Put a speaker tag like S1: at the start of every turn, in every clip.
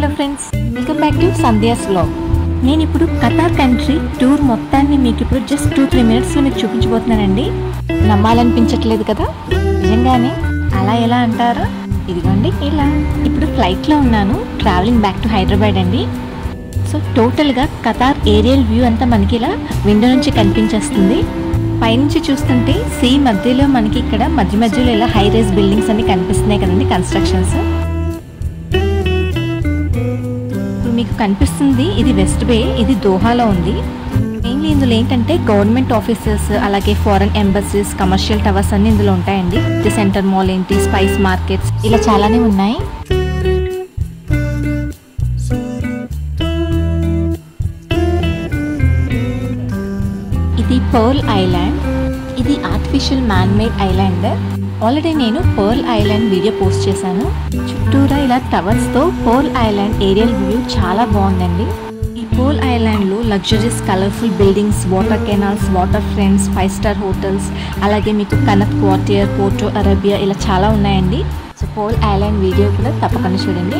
S1: hello friends welcome back to Sandhya's vlog నేను ఇప్పుడు Qatar country tour మొత్తాన్ని మీకు ఇప్పుడు జస్ట్ టూ త్రీ మినిట్స్లో మీకు చూపించబోతున్నానండి నమ్మాలనిపించట్లేదు కదా నిజంగానే అలా ఎలా అంటారా ఇదిగోండి ఇలా ఇప్పుడు ఫ్లైట్లో ఉన్నాను ట్రావెలింగ్ బ్యాక్ టు హైదరాబాద్ అండి సో టోటల్గా కతార్ ఏరియల్ వ్యూ అంతా మనకి ఇలా విండో నుంచి కనిపించేస్తుంది పైనుంచి చూస్తుంటే సీ మధ్యలో మనకి ఇక్కడ మధ్య మధ్యలో ఇలా హై రైజ్ బిల్డింగ్స్ అన్ని కనిపిస్తున్నాయి కదండి కన్స్ట్రక్షన్స్ ఇప్పుడు మీకు కనిపిస్తుంది ఇది వెస్ట్ బే ఇది దోహాలో ఉంది మెయిన్లీ ఇందులో ఏంటంటే గవర్నమెంట్ ఆఫీసెస్ అలాగే ఫారెన్ ఎంబసీస్ కమర్షియల్ టవర్స్ అన్ని ఇందులో ఉంటాయండి ఇది సెంటర్ మాల్ ఏంటి స్పైస్ మార్కెట్స్ ఇలా చాలానే ఉన్నాయి ఇది పర్ల్ ఐలాండ్ ఇది artificial man made island already నేను పర్ల్ ఐలాండ్ వీడియో పోస్ట్ చేశాను చుట్టూరా ఇలా టవర్స్తో పర్ల్ ఐలాండ్ ఏరియల్ వ్యూ చాలా బాగుందండి ఈ పర్ల్ ఐలాండ్లో luxuries colourful buildings water canals water fronts five star hotels అలాగే మీకు కనత్ క్వార్టియర్ పోర్టో అరేబియా ఇలా చాలా ఉన్నాయండి సో పర్ల్ ఐలాండ్ వీడియో కూడా తప్పకుండా చూడండి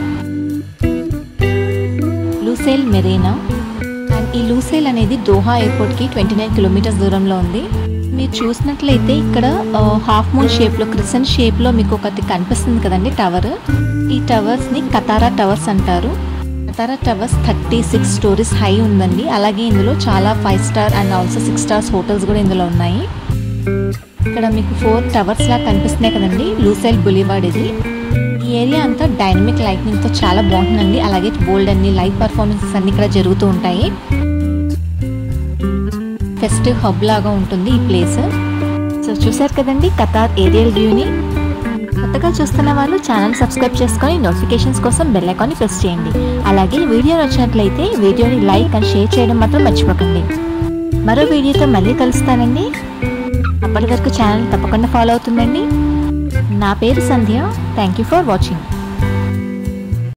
S1: లూసేల్ మెరీనా అండ్ ఈ లూసేల్ అనేది దోహా ఎయిర్పోర్ట్కి ట్వంటీ నైన్ కిలోమీటర్స్ దూరంలో ఉంది మీరు చూసినట్లయితే ఇక్కడ హాఫ్ మూన్ షేప్లో క్రిసెంట్ షేప్లో మీకు ఒకటి కనిపిస్తుంది కదండి టవర్ ఈ టవర్స్ని కతారా టవర్స్ అంటారు Katara towers thirty six storeys high ఉందండి అలాగే ఇందులో చాలా five star and also six stars hotels కూడా ఇందులో ఉన్నాయి ఇక్కడ మీకు ఫోర్ టవర్స్ లా కనిపిస్తున్నాయి కదండి లూసైల్ బులివాడ్ ఇది ఈ ఏరియా అంతా డైనమిక్ లైట్నింగ్తో చాలా బాగుంటుందండి అలాగే బోల్డ్ అన్ని లైవ్ పర్ఫార్మెన్సెస్ అన్ని ఇక్కడ జరుగుతూ ఉంటాయి ఫెస్టివ్ హబ్ లాగా ఉంటుంది ఈ ప్లేస్ సో చూసారు కదండి కతార్ ఏరియల్ వ్యూని కొత్తగా చూస్తున్న వాళ్ళు ఛానల్ సబ్స్క్రైబ్ చేసుకొని నోటిఫికేషన్స్ కోసం బెల్ ఐకాన్ని ప్రెస్ చేయండి అలాగే వీడియో నచ్చినట్లయితే వీడియోని లైక్ అండ్ షేర్ చేయడం మాత్రం మర్చిపోకండి మరో వీడియోతో మళ్ళీ కలుస్తానండి అప్పటి వరకు ఛానల్ తప్పకుండా ఫాలో అవుతుందండి నా పేరు Sandhya thank you for watching